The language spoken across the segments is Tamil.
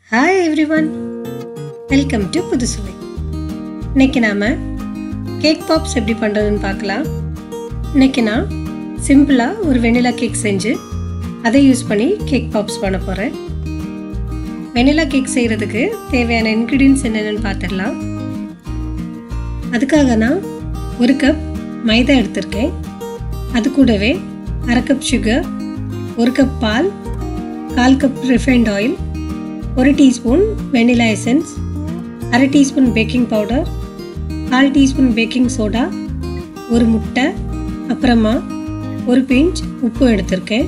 hi everyone welcome to Puthusuvai இன்னைக்கு நாம் கேக் பாப்ஸ் எப்படி பண்ணுறதுன்னு பார்க்கலாம் இன்னைக்கு நான் சிம்பிளாக ஒரு வெனிலா கேக் செஞ்சு அதை யூஸ் பண்ணி கேக் பாப்ஸ் பண்ண போகிறேன் வெனிலா கேக் செய்கிறதுக்கு தேவையான இன்க்ரீடியன்ஸ் என்னென்னு பார்த்துடலாம் அதுக்காக நான் ஒரு கப் மைதா எடுத்திருக்கேன் அது கூடவே அரை கப் சுகர் ஒரு கப் பால் கால் கப் ரிஃபைண்ட் ஆயில் ஒரு டீஸ்பூன் வெனிலா எசன்ஸ் அரை டீஸ்பூன் பேக்கிங் பவுடர் கால் டீஸ்பூன் பேக்கிங் சோடா ஒரு முட்டை அப்புறமா ஒரு பிஞ்ச் உப்பு எடுத்திருக்கேன்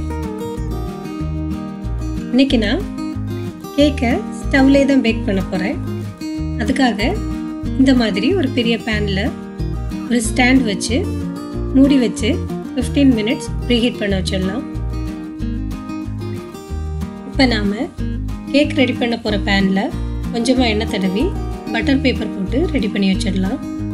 இன்னைக்கு நான் கேக்கை ஸ்டவ்லே தான் பேக் பண்ண போகிறேன் அதுக்காக இந்த மாதிரி ஒரு பெரிய பேனில் ஒரு ஸ்டாண்ட் வச்சு மூடி வச்சு ஃபிஃப்டீன் மினிட்ஸ் ப்ரீஹீட் பண்ண வச்சிடலாம் இப்போ நாம் கேக் ரெடி பண்ண போகிற பேனில் கொஞ்சமாக எண்ணெய் தடவி பட்டர் பேப்பர் போட்டு ரெடி பண்ணி வச்சிடலாம்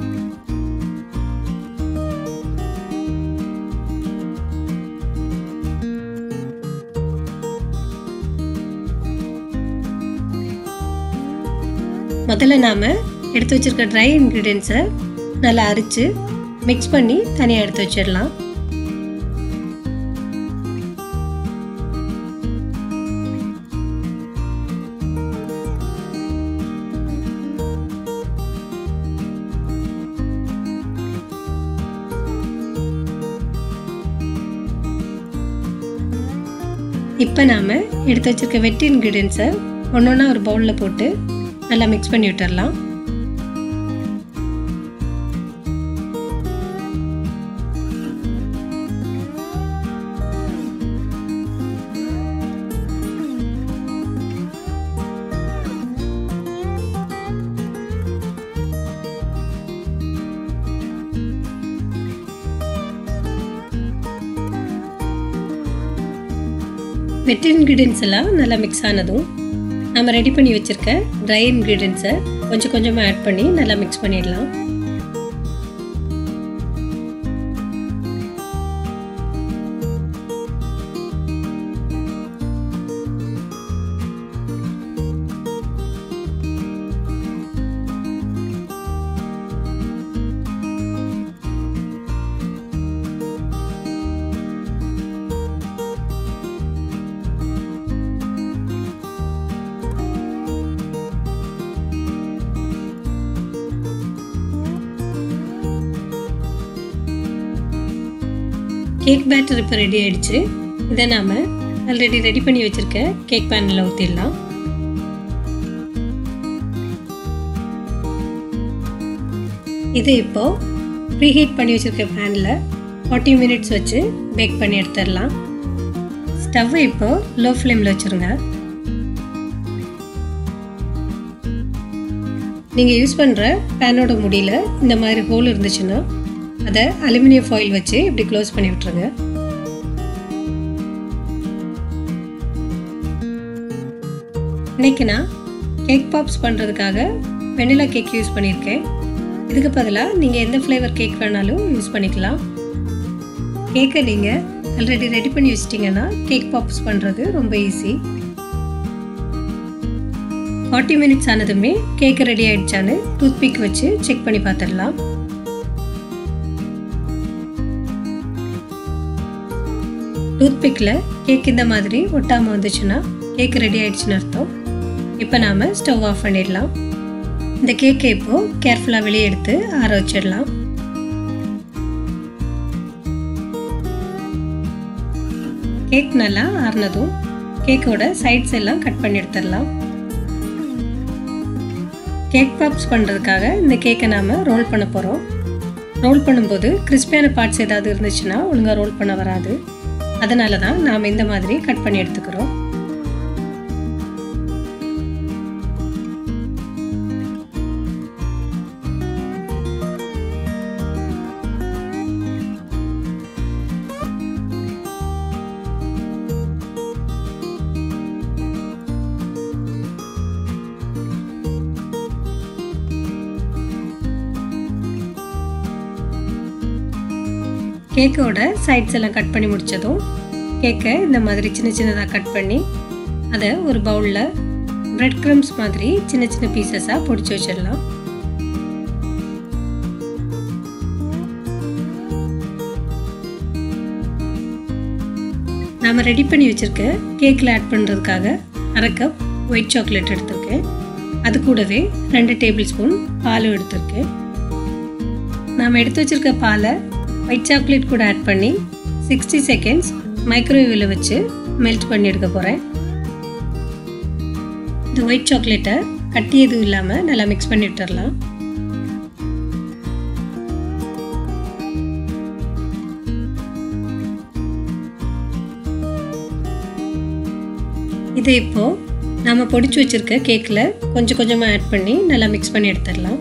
முதல்ல நாம் எடுத்து வச்சிருக்க ட்ரை இன்க்ரீடியன்ஸை நல்லா அரித்து மிக்ஸ் பண்ணி தனியாக எடுத்து வச்சிடலாம் இப்போ நாம் எடுத்து வச்சிருக்க வெட்டி இன்க்ரீடியன்ஸை ஒன்று ஒன்றா ஒரு பவுலில் போட்டு நல்லா மிக்ஸ் பண்ணி விட்டுடலாம் வெட் இன்க்ரீடியன்ஸ் எல்லாம் நல்லா மிக்ஸ் ஆனதும் நம்ம ரெடி பண்ணி வச்சுருக்க ட்ரை இன்க்ரீடியன்ஸை கொஞ்சம் கொஞ்சமாக ஆட் பண்ணி நல்லா மிக்ஸ் பண்ணிடலாம் கேக் பேட்டர் இப்போ ரெடி ஆயிடுச்சு இதை நாம் ஆல்ரெடி ரெடி பண்ணி வச்சுருக்க கேக் பேனில் ஊற்றிடலாம் இது இப்போது ப்ரீஹீட் பண்ணி வச்சுருக்க பேனில் ஃபார்ட்டி மினிட்ஸ் வச்சு பேக் பண்ணி எடுத்துடலாம் ஸ்டவ்வை இப்போது லோ ஃப்ளேமில் வச்சுருங்க நீங்கள் யூஸ் பண்ணுற பேனோட முடியில் இந்த மாதிரி ஹோல் இருந்துச்சுன்னா அதை அலுமினியம் ஃபாயில் வச்சு இப்படி க்ளோஸ் பண்ணி விட்டுருங்க இன்னைக்கு நான் கேக் பாப்ஸ் பண்ணுறதுக்காக வெனிலா கேக் யூஸ் பண்ணியிருக்கேன் இதுக்கு பதிலாக நீங்கள் எந்த ஃப்ளேவர் கேக் வேணாலும் யூஸ் பண்ணிக்கலாம் கேக்கை நீங்கள் ஆல்ரெடி ரெடி பண்ணி வச்சிட்டிங்கன்னா கேக் பாப்ஸ் பண்ணுறது ரொம்ப ஈஸி ஃபார்ட்டி மினிட்ஸ் ஆனதுமே கேக்கு ரெடி ஆயிடுச்சான்னு டூத் பிக் வச்சு செக் பண்ணி பார்த்துடலாம் டூத்பிக்கில் கேக் இந்த மாதிரி ஒட்டாமல் வந்துச்சுன்னா கேக் ரெடி ஆயிடுச்சுன்னு அர்த்தம் இப்போ நாம் ஸ்டவ் ஆஃப் பண்ணிடலாம் இந்த கேக்கை இப்போது கேர்ஃபுல்லாக வெளியே எடுத்து ஆற வச்சிடலாம் கேக் நல்லா ஆறினதும் கேக்கோட சைட்ஸ் எல்லாம் கட் பண்ணி எடுத்துடலாம் கேக் பாப்ஸ் பண்ணுறதுக்காக இந்த கேக்கை நாம் ரோல் பண்ண போகிறோம் ரோல் பண்ணும்போது கிறிஸ்பியான பார்ட்ஸ் ஏதாவது இருந்துச்சுன்னா ஒழுங்காக ரோல் பண்ண வராது அதனால தான் நாம் இந்த மாதிரி கட் பண்ணி எடுத்துக்கிறோம் கேக்கோட சைட்ஸ் எல்லாம் கட் பண்ணி முடித்ததும் கேக்கை இந்த மாதிரி சின்ன சின்னதாக கட் பண்ணி அதை ஒரு பவுலில் பிரெட் க்ரம்ஸ் மாதிரி சின்ன சின்ன பீசஸாக பொடிச்சு வச்சிடலாம் நாம் ரெடி பண்ணி வச்சுருக்க கேக்கில் ஆட் பண்ணுறதுக்காக அரை கப் ஒயிட் சாக்லேட் எடுத்திருக்கேன் அது கூடவே ரெண்டு டேபிள் ஸ்பூன் பாலும் எடுத்திருக்கேன் நாம் எடுத்து வச்சுருக்க பாலை ஒயிட் சாக்லேட் கூட ஆட் பண்ணி சிக்ஸ்டி செகண்ட்ஸ் மைக்ரோவேவில் வச்சு மெல்ட் பண்ணி எடுக்க போகிறேன் இந்த ஒயிட் சாக்லேட்டை கட்டி எதுவும் இல்லாமல் நல்லா மிக்ஸ் பண்ணி விட்டுறலாம் இதை இப்போது நாம் பொடிச்சு வச்சுருக்க கேக்கில் கொஞ்சம் கொஞ்சமாக ஆட் பண்ணி நல்லா மிக்ஸ் பண்ணி எடுத்துடலாம்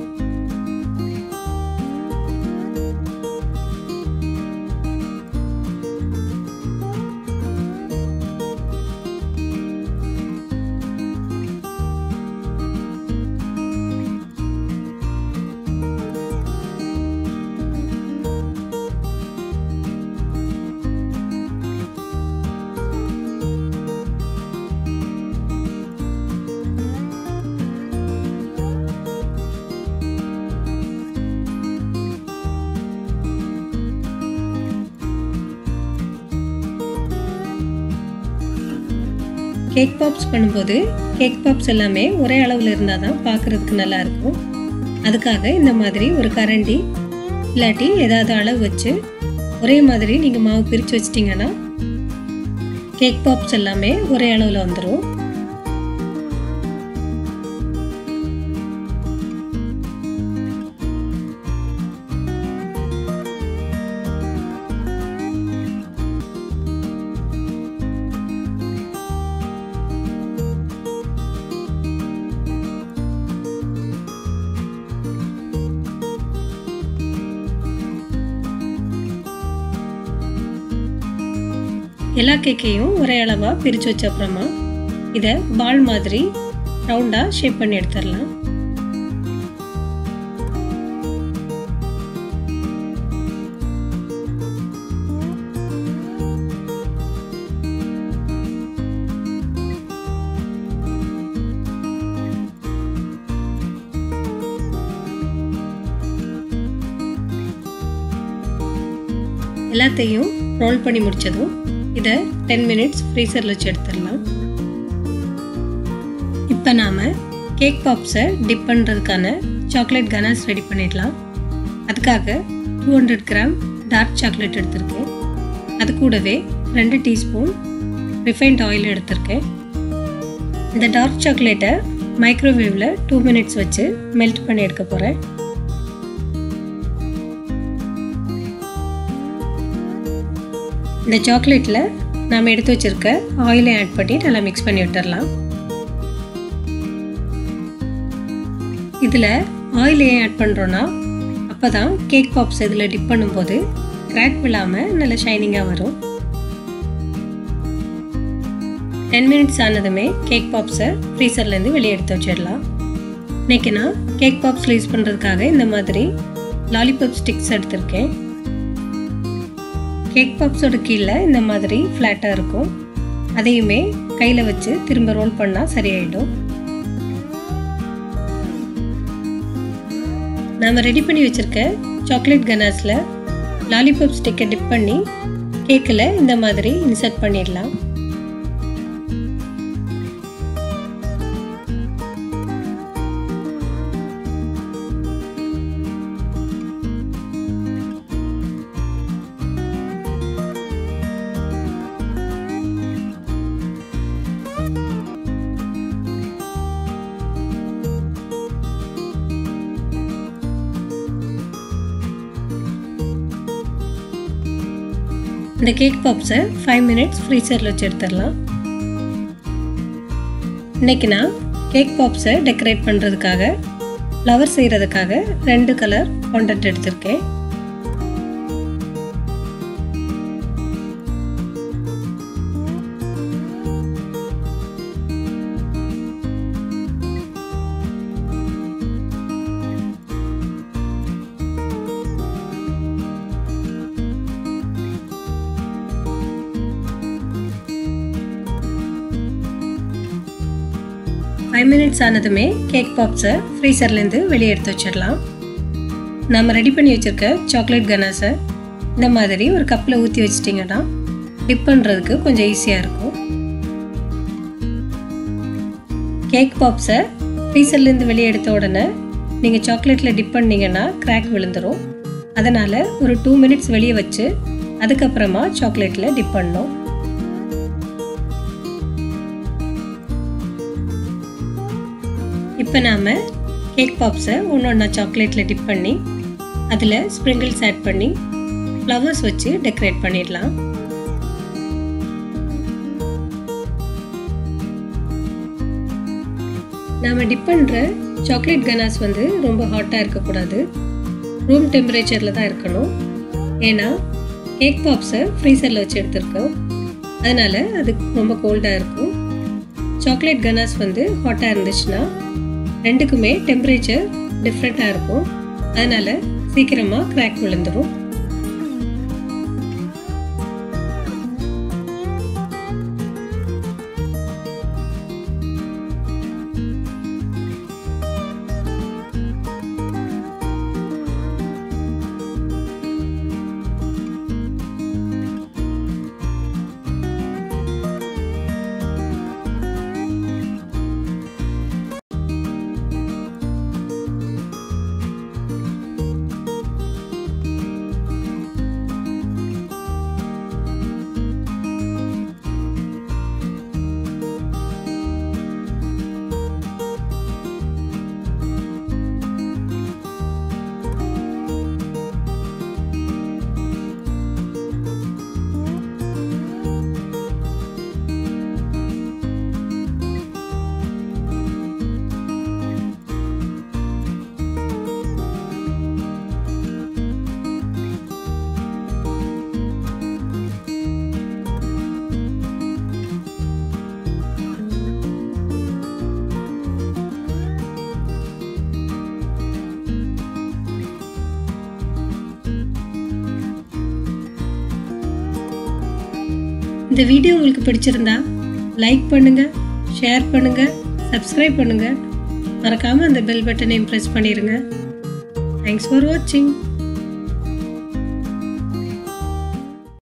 கேக் பாப்ஸ் பண்ணும்போது கேக் பாப்ஸ் எல்லாமே ஒரே அளவில் இருந்தால் தான் பார்க்குறதுக்கு நல்லாயிருக்கும் அதுக்காக இந்த மாதிரி ஒரு கரண்டி இல்லாட்டி ஏதாவது அளவு வச்சு ஒரே மாதிரி நீங்கள் மாவு பிரித்து வச்சிட்டிங்கன்னா கேக் பாப்ஸ் எல்லாமே ஒரே அளவில் வந்துடும் எல்லா கேக்கையும் ஒரே அளவாக பிரித்து வச்ச அப்புறமா இதை பால் மாதிரி ரவுண்டாக ஷேப் பண்ணி எடுத்துடலாம் எல்லாத்தையும் ரோல் பண்ணி முடிச்சதும் இதை டென் மினிட்ஸ் ஃப்ரீசரில் வச்சு எடுத்துடலாம் இப்போ நாம் கேக் பாப்ஸை டிப் பண்ணுறதுக்கான சாக்லேட் கனாஸ் ரெடி பண்ணிடலாம் அதுக்காக two hundred gram dark chocolate எடுத்திருக்கேன் அது கூடவே ரெண்டு டீஸ்பூன் ரிஃபைண்ட் ஆயில் எடுத்திருக்கேன் இந்த டார்க் சாக்லேட்டை மைக்ரோவேவில் டூ மினிட்ஸ் வச்சு மெல்ட் பண்ணி எடுக்க போகிறேன் இந்த சாக்லேட்டில் நாம் எடுத்து வச்சுருக்க ஆயிலை ஆட் பண்ணி நல்லா மிக்ஸ் பண்ணி விட்டுடலாம் இதில் ஆயில் ஏன் ஆட் பண்ணுறோன்னா அப்போ தான் கேக் பாப்ஸ் இதில் டிப் பண்ணும்போது கிராக் விழாமல் நல்லா ஷைனிங்காக வரும் டென் மினிட்ஸ் ஆனதுமே கேக் பாப்ஸை ஃப்ரீசர்லேருந்து வெளியே எடுத்து வச்சிடலாம் இன்றைக்கி நான் கேக் பாப்ஸ் யூஸ் பண்ணுறதுக்காக இந்த மாதிரி லாலிபாப் ஸ்டிக்ஸ் எடுத்திருக்கேன் கேக் பாப்ஸோட கீழே இந்த மாதிரி ஃப்ளாட்டாக இருக்கும் அதையுமே கையில் வச்சு திரும்ப ரோல் பண்ணால் சரியாயிடும் நாம் ரெடி பண்ணி வச்சுருக்க சாக்லேட் கனாஸில் லாலிபாப் ஸ்டிக்கை டிப் பண்ணி கேக்கில் இந்த மாதிரி இன்சர்ட் பண்ணிடலாம் இந்த கேக் பாப்ஸை ஃபைவ் மினிட்ஸ் ஃப்ரீசரில் வச்சு எடுத்துடலாம் இன்றைக்கி நான் கேக் பாப்ஸை டெக்கரேட் பண்ணுறதுக்காக ஃப்ளவர் செய்கிறதுக்காக ரெண்டு கலர் காண்டன்ட் எடுத்திருக்கேன் ஃபைவ் மினிட்ஸ் ஆனதுமே கேக் பாப்ஸை ஃப்ரீசர்லேருந்து வெளியே எடுத்து வச்சிடலாம் நம்ம ரெடி பண்ணி வச்சுருக்க சாக்லேட் கனாஸை இந்த மாதிரி ஒரு கப்பில் ஊற்றி வச்சிட்டிங்கன்னா டிப் பண்ணுறதுக்கு கொஞ்சம் ஈஸியாக இருக்கும் கேக் பாப்ஸை ஃப்ரீசர்லேருந்து வெளியே எடுத்த உடனே நீங்கள் சாக்லேட்டில் டிப் பண்ணிங்கன்னா கிராக் விழுந்துடும் அதனால் ஒரு டூ மினிட்ஸ் வெளியே வச்சு அதுக்கப்புறமா சாக்லேட்டில் டிப் பண்ணணும் இப்போ நாம் கேக் பாப்ஸை ஒன்று ஒன்றா சாக்லேட்டில் டிப் பண்ணி அதில் ஸ்ப்ரிங்கிள்ஸ் ஆட் பண்ணி ஃப்ளவர்ஸ் வச்சு டெக்கரேட் பண்ணிடலாம் நாம் டிப் பண்ணுற சாக்லேட் கனாஸ் வந்து ரொம்ப ஹாட்டாக இருக்கக்கூடாது ரூம் டெம்பரேச்சரில் தான் இருக்கணும் ஏன்னா கேக் பாப்ஸை ஃப்ரீசரில் வச்சு எடுத்திருக்கோம் அதனால் அது ரொம்ப கோல்டாக இருக்கும் சாக்லேட் கனாஸ் வந்து ஹாட்டாக இருந்துச்சுன்னா ரெண்டுக்குமே டெம்பரேச்சர் டிஃப்ரெண்ட்டாக இருக்கும் அதனால் சீக்கிரமாக கிராக் விழுந்துடும் இந்த வீடியோ உங்களுக்கு பிடிச்சிருந்தா லைக் பண்ணுங்கள் ஷேர் பண்ணுங்கள் சப்ஸ்கிரைப் பண்ணுங்கள் மறக்காமல் அந்த பெல் பட்டனையும் ப்ரெஸ் பண்ணிடுங்க தேங்க்ஸ் ஃபார் வாட்சிங்